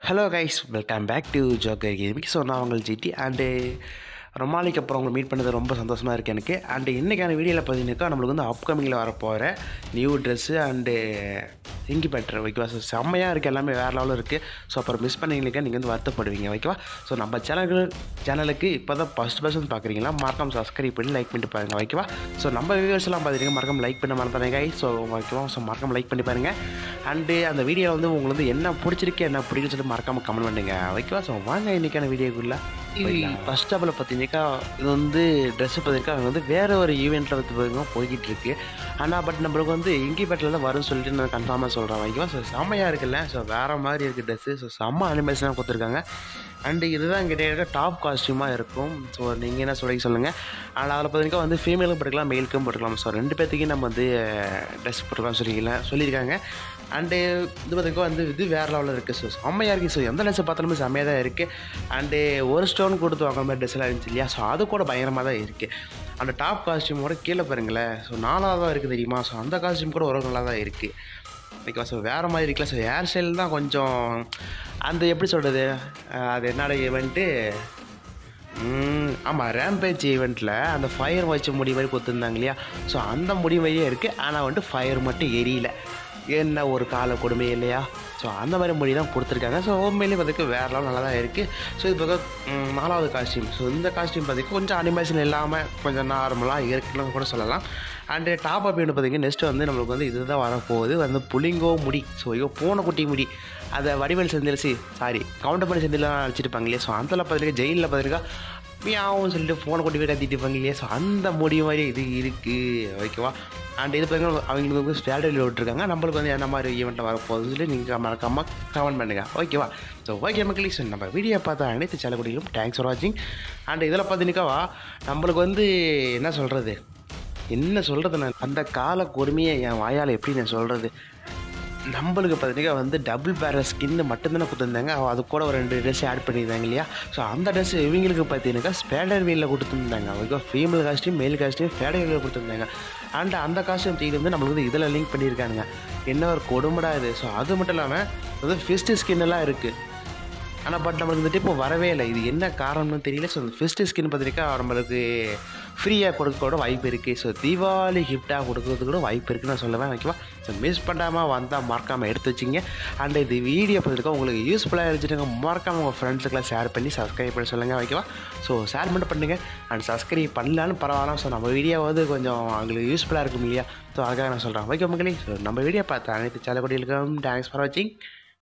hello guys welcome back to Joker gaming so நான் உங்கள் GT and ரொம்ப நாளைக்கு அப்புறம் உங்களை மீட் பண்ணது ரொம்ப சந்தோஷமாக இருக்குது எனக்கு அண்டு இன்றைக்கான வீடியோவில் பார்த்தீங்கன்னாக்கா நம்மளுக்கு வந்து அப்கமிங்கில் வரப்போகிற நியூ ட்ரெஸ்ஸு அண்டு இங்கி பெட்டர் ஓகேவா ஸோ செம்மையாக இருக்குது எல்லாமே வேறு லெவலில் இருக்குது ஸோ அப்புறம் மிஸ் பண்ணீங்க நீங்கள் வந்து வருத்தப்படுவீங்க ஓகேவா ஸோ நம்ம சேனல் சேனலுக்கு இப்போ தான் ஃபஸ்ட் பர்சன் பார்க்குறீங்களா மறக்காம சப்ஸ்கிரைப் பண்ணி லைக் பண்ணிட்டு பாருங்கள் ஓகேவா ஸோ நம்ம வியூவர்ஸ் எல்லாம் பார்த்துட்டீங்க மறக்காம லைக் பண்ண மறந்துடுங்க ஸோ ஓகேவா ஸோ மறக்காம லைக் பண்ணி பாருங்கள் அண்டு அந்த வீடியோ வந்து உங்களுக்கு வந்து என்ன பிடிச்சிருக்கு என்ன பிடிக்குன்னு சொல்லிட்டு மறக்காம கமெண்ட் பண்ணுங்க ஓகேவா ஸோ வாங்க இன்றைக்கான வீடியோக்குள்ளே ஃபஸ்ட் ஆஃபில் பார்த்தீங்கன்னாக்கா இது வந்து ட்ரெஸ்ஸு பார்த்தீங்கன்னா அவங்க வந்து வேறு ஒரு ஈவெண்ட்டில் வந்து பார்த்தீங்கன்னா போய்கிட்டு இருக்கு ஆனால் பட் நம்மளுக்கு வந்து இங்கி பேட்டில் தான் வரும்னு சொல்லிட்டு நான் கன்ஃபார்மாக சொல்கிறேன் ஓகேவா ஸோ செம்மையாக இருக்குல்ல ஸோ வேறு மாதிரி இருக்குது ட்ரெஸ்ஸு ஸோ செம்ம அனிமேஷனாக கொடுத்துருக்காங்க அண்டு இதுதான் கிட்டே டாப் காஸ்டியூமாக இருக்கும் ஸோ நீங்கள் என்ன சொல்லிங்க சொல்லுங்கள் அண்ட் அதில் பார்த்தீங்கன்னா வந்து ஃபீமேலும் போட்டுக்கலாம் மேலுக்கும் போட்டுக்கலாம் ஸோ ரெண்டு பேர்த்துக்கும் நம்ம வந்து ட்ரெஸ் போட்டுக்கலாம் சொல்லிக்கலாம் சொல்லியிருக்காங்க அண்டு இது பார்த்தீங்கன்னா வந்து இது வேறு லெவலில் இருக்குது ஸோ செம்மையாக இருக்குது ஸோ எந்த ட்ரெஸ்ஸை பார்த்தாலுமே செம்மையாக தான் இருக்குது அண்டு ஒரு ஸ்டோன் கொடுத்து வாங்குற மாதிரி ட்ரெஸ்ஸெல்லாம் இருந்துச்சு இல்லையா ஸோ அது கூட பயங்கரமாக தான் இருக்குது அந்த டாப் காஸ்டியூமோட கீழே பாருங்களேன் ஸோ நாலாக தான் இருக்குது தெரியுமா ஸோ அந்த காஸ்டியூம் கூட ஒரு நல்லா தான் இருக்குது ஓகேவா ஸோ வேறு மாதிரி இருக்குல்ல ஸோ ஹேர் ஸ்டைல் தான் கொஞ்சம் அந்த எப்படி சொல்கிறது அது என்னோட ஈவெண்ட்டு ஆமாம் ரேம்பேஜ் ஈவெண்ட்டில் அந்த ஃபயர் வச்ச முடி மாதிரி கொடுத்துருந்தாங்க இல்லையா ஸோ அந்த முடி மாதிரியே இருக்குது ஆனால் வந்துட்டு ஃபயர் மட்டும் எரியல என்ன ஒரு கால கொடுமை இல்லையா ஸோ அந்த மாதிரி மொழி தான் கொடுத்துருக்காங்க ஸோ உண்மையிலேயே பார்த்துக்கு வேறு லெவல் நல்லா தான் இருக்குது ஸோ இது பக்கம் நாலாவது காஸ்டியூம் ஸோ இந்த காஸ்டியூம் பார்த்திங்கன்னா கொஞ்சம் அனிமேஷன் இல்லாமல் கொஞ்சம் நார்மலாக இருக்குன்னு கூட சொல்லலாம் அண்டு டாப் அப் பார்த்தீங்கன்னா நெக்ஸ்ட்டு வந்து நம்மளுக்கு வந்து இதுதான் வரப்போகுது வந்து புளிங்கோ முடி ஸோ ஐயோ பூனைக்குட்டி முடி அதை வடிவேல் செந்தில் சி சாரி கவுண்டர் பண்ணி செந்திலாம் அடிச்சிருப்பாங்க இல்லையா ஸோ அதில் பார்த்துருக்கா ஜெயிலில் பார்த்துருக்கா மியாவும் சொல்லிட்டு ஃபோனை கொண்டு போய் கத்திட்டு இருப்பாங்க இல்லையா ஸோ அந்த முடி மாதிரி இது இருக்குது ஓகேவா அண்ட் இது பார்த்தீங்கன்னா அவங்களுக்கு வந்து ஸ்பேடரில் விட்டுருக்காங்க நம்மளுக்கு வந்து என்ன மாதிரி ஈவெண்ட்டில் வரப்போகுதுன்னு சொல்லி நீங்கள் மறக்காமல் கமெண்ட் பண்ணுங்கள் ஓகேவா ஸோ ஓகே மக்களே ஸோ நம்ம வீடியோ பார்த்தா அனைத்து சேலக்குடிகளும் தேங்க்ஸ் ஃபார் வாட்சிங் அண்ட் இதில் பார்த்தீங்கன்னாக்கா நம்மளுக்கு வந்து என்ன சொல்கிறது என்ன சொல்கிறது நான் அந்த கால கொடுமையை என் வாயால் எப்படி நான் சொல்கிறது நம்மளுக்கு பார்த்தீங்கன்னா வந்து டபுள் பேரல் ஸ்கின்னு மட்டும்தானே கொடுத்துருந்தாங்க அது கூட ஒரு ரெண்டு ட்ரெஸ் ஆட் பண்ணியிருந்தாங்க இல்லையா ஸோ அந்த ட்ரெஸ் இவங்களுக்கு பார்த்தீங்கன்னாக்கா ஸ்பேடர் வீலில் கொடுத்துருந்தாங்க அவங்க ஃபீமேல் காஸ்ட்யூம் மேல் காஸ்ட்யூம் ஸ்பேடர் வீலில் கொடுத்துருந்தாங்க அண்ட் அந்த காஸ்ட்யூம் தீடு வந்து நம்மளுக்கு வந்து இதில் லிங்க் பண்ணியிருக்கானுங்க என்ன ஒரு கொடுமடா இது ஸோ அது மட்டும் இல்லாமல் வந்து ஃபிஸ்ட்டு ஸ்கின்னெல்லாம் இருக்குது ஆனால் பட் நம்மளுக்கு வந்துட்டு இப்போ வரவே இல்லை இது என்ன காரணம்னு தெரியல ஸோ அந்த ஃபஸ்ட்டு ஸ்கின் பார்த்திருக்கா நம்மளுக்கு ஃப்ரீயாக கொடுக்க கூட வாய்ப்பு இருக்குது ஸோ தீபாவளி கிஃப்டாக கொடுக்கறதுக்கு கூட வாய்ப்பு இருக்குன்னு நான் சொல்லுவேன் ஓகேவா ஸோ மிஸ் பண்ணாமல் வந்தால் மறக்காமல் எடுத்து வச்சிங்க அண்ட் இது வீடியோ பார்த்துருக்கா உங்களுக்கு யூஸ்ஃபுல்லாக இருந்துச்சுட்டு மறக்காமல் உங்கள் ஃப்ரெண்ட்ஸுக்கெல்லாம் ஷேர் பண்ணி சப்ஸ்கிரைப் பண்ணி சொல்லுங்கள் ஓகேவா ஸோ ஷேர் மட்டும் பண்ணுங்கள் அண்ட் சப்ஸ்கிரைப் பண்ணலான்னு பரவாயில்ல ஸோ நம்ம வீடியோ வந்து கொஞ்சம் அவங்களுக்கு யூஸ்ஃபுல்லாக இருக்கும் இல்லையா ஸோ அதுக்காக நான் சொல்கிறேன் ஓகே மக்களே ஸோ நம்ம வீடியோ பார்த்தா அனைத்து சேலக்குடிகளுக்கும் தேங்க்ஸ் ஃபார் வாட்சிங்